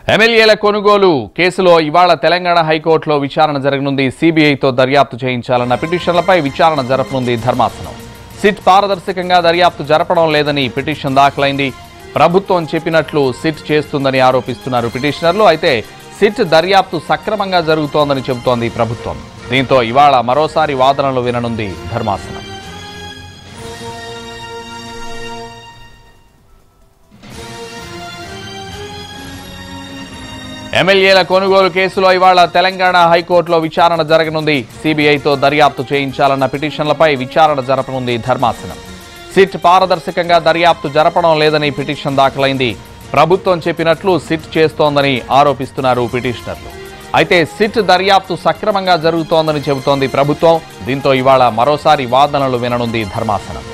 ఎమ్మెల్యేల కొనుగోలు కేసులో ఇవాళ తెలంగాణ హైకోర్టులో విచారణ జరగనుంది సిబిఐతో దర్యాప్తు చేయించాలన్న పిటిషన్లపై విచారణ జరపనుంది ధర్మాసనం సిట్ పారదర్శకంగా దర్యాప్తు జరపడం లేదని పిటిషన్ దాఖలైంది ప్రభుత్వం చెప్పినట్లు సిట్ చేస్తుందని ఆరోపిస్తున్నారు పిటిషనర్లు అయితే సిట్ దర్యాప్తు సక్రమంగా జరుగుతోందని చెబుతోంది ప్రభుత్వం దీంతో ఇవాళ మరోసారి వాదనలు విననుంది ధర్మాసనం ఎమ్మెల్యేల కొనుగోలు కేసులో ఇవాళ తెలంగాణ హైకోర్టులో విచారణ జరగనుంది సిబిఐతో దర్యాప్తు చేయించాలన్న పిటిషన్లపై విచారణ జరపనుంది ధర్మాసనం సిట్ పారదర్శకంగా దర్యాప్తు జరపడం లేదని పిటిషన్ దాఖలైంది ప్రభుత్వం చెప్పినట్లు సిట్ చేస్తోందని ఆరోపిస్తున్నారు పిటిషనర్లు అయితే సిట్ దర్యాప్తు సక్రమంగా జరుగుతోందని చెబుతోంది ప్రభుత్వం దీంతో ఇవాళ మరోసారి వాదనలు విననుంది ధర్మాసనం